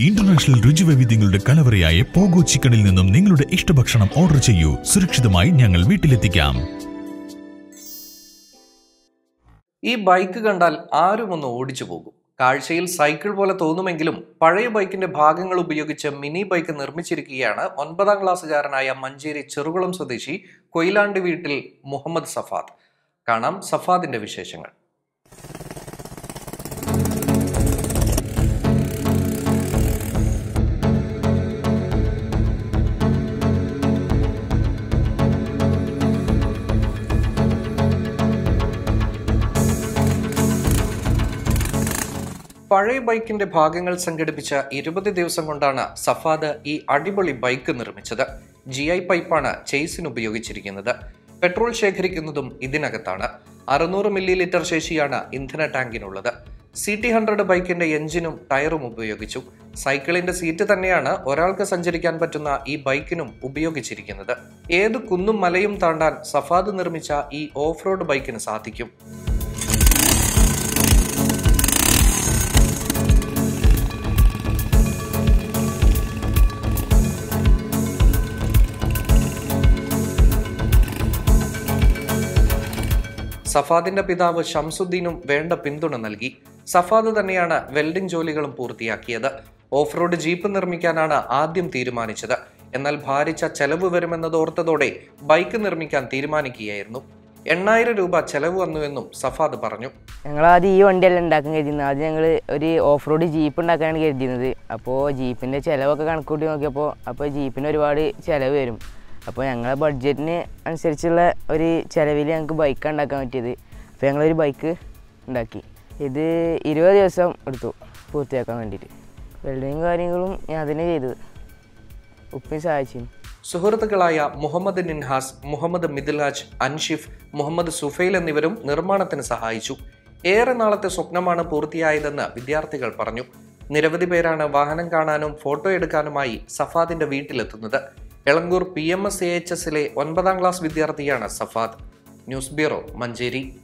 international രുചിവൈവിധ്യങ്ങളുടെ കലവറയായ pogo ചിക്കനിൽ നിന്നും നിങ്ങളുടെ ഇഷ്ടഭക്ഷണം ഓർഡർ ചെയ്യൂ സുരക്ഷിതമായി ഞങ്ങൾ വീട്ടിലെത്തിക്കാം ഈ ബൈക്ക് കണ്ടാൽ ആരും ഒന്ന് ഓടിച്ചു പോകും കാഴ്ചയിൽ സൈക്കിൾ പോലെ തോന്നുമെങ്കിലും പഴയ ബൈക്കിന്റെ ഭാഗങ്ങൾ ഉപയോഗിച്ച് മിനി ബൈക്ക് നിർമ്മിച്ചിരിക്കുകയാണ് ഒൻപതാം ക്ലാസ്സുകാരനായ മഞ്ചേരി ചെറുകുളം സ്വദേശി കൊയിലാണ്ടി വീട്ടിൽ മുഹമ്മദ് സഫാദ് കാണാം സഫാദിന്റെ വിശേഷങ്ങൾ പഴയ ബൈക്കിന്റെ ഭാഗങ്ങൾ സംഘടിപ്പിച്ച ഇരുപത് ദിവസം കൊണ്ടാണ് സഫാദ് ഈ അടിപൊളി ബൈക്ക് നിർമ്മിച്ചത് ജി ഐ പൈപ്പാണ് ചേസിന് ഉപയോഗിച്ചിരിക്കുന്നത് പെട്രോൾ ശേഖരിക്കുന്നതും ഇതിനകത്താണ് അറുന്നൂറ് മില്ലി ലിറ്റർ ശേഷിയാണ് ഇന്ധന ടാങ്കിനുള്ളത് സി ടി ഹൺഡ്രഡ് ബൈക്കിന്റെ എഞ്ചിനും ടയറും ഉപയോഗിച്ചു സൈക്കിളിന്റെ സീറ്റ് തന്നെയാണ് ഒരാൾക്ക് സഞ്ചരിക്കാൻ പറ്റുന്ന ഈ ബൈക്കിനും ഉപയോഗിച്ചിരിക്കുന്നത് ഏത് കുന്നും മലയും താണ്ടാൻ സഫാദ് നിർമ്മിച്ച ഈ ഓഫ് റോഡ് ബൈക്കിന് സാധിക്കും സഫാദിന്റെ പിതാവ് ഷംസുദ്ദീനും വേണ്ട പിന്തുണ നൽകി സഫാദ് തന്നെയാണ് വെൽഡിംഗ് ജോലികളും പൂർത്തിയാക്കിയത് ഓഫ് റോഡ് ജീപ്പ് നിർമ്മിക്കാനാണ് ആദ്യം തീരുമാനിച്ചത് എന്നാൽ ഭാരിച്ച ചെലവ് വരുമെന്നത് ഓർത്തതോടെ ബൈക്ക് നിർമ്മിക്കാൻ തീരുമാനിക്കുകയായിരുന്നു എണ്ണായിരം രൂപ ചെലവ് വന്നുവെന്നും സഫാദ് പറഞ്ഞു ഞങ്ങൾ ആദ്യം ഈ വണ്ടിയല്ല ഉണ്ടാക്കാൻ കരുതിയിരുന്നത് ആദ്യം ഞങ്ങൾ ഒരു ഓഫ് റോഡ് ജീപ്പ് ഉണ്ടാക്കാനാണ് കരുതിയിരുന്നത് അപ്പോൾ ജീപ്പിൻ്റെ ചിലവൊക്കെ കണക്കൂട്ടി നോക്കിയപ്പോൾ അപ്പോൾ ജീപ്പിന് ഒരുപാട് ചിലവ് വരും അപ്പോൾ ഞങ്ങളെ ബഡ്ജറ്റിന് അനുസരിച്ചുള്ള ഒരു ചിലവിൽ ഞങ്ങൾക്ക് ബൈക്ക് ഉണ്ടാക്കാൻ പറ്റിയത് അപ്പോൾ ഞങ്ങളൊരു ബൈക്ക് ഉണ്ടാക്കി ഇത് ഇരുപത് ദിവസം എടുത്തു പൂർത്തിയാക്കാൻ വേണ്ടിയിട്ട് വെൽഡിങ് കാര്യങ്ങളും ഞാൻ അതിനെ ചെയ്തത് ഉപ്പിന് സഹായിച്ചു സുഹൃത്തുക്കളായ മുഹമ്മദ് നിൻഹാസ് മുഹമ്മദ് മിഥിലാജ് അൻഷിഫ് മുഹമ്മദ് സുഫൈൽ എന്നിവരും നിർമ്മാണത്തിന് സഹായിച്ചു ഏറെ നാളത്തെ സ്വപ്നമാണ് പൂർത്തിയായതെന്ന് വിദ്യാർത്ഥികൾ പറഞ്ഞു നിരവധി പേരാണ് വാഹനം കാണാനും ഫോട്ടോ എടുക്കാനുമായി സഫാദിന്റെ വീട്ടിലെത്തുന്നത് Elankur P M S A H എസിലെ ഒൻപതാം ക്ലാസ് വിദ്യാർത്ഥിയാണ് സഫാദ് ന്യൂസ് ബ്യൂറോ മഞ്ചേരി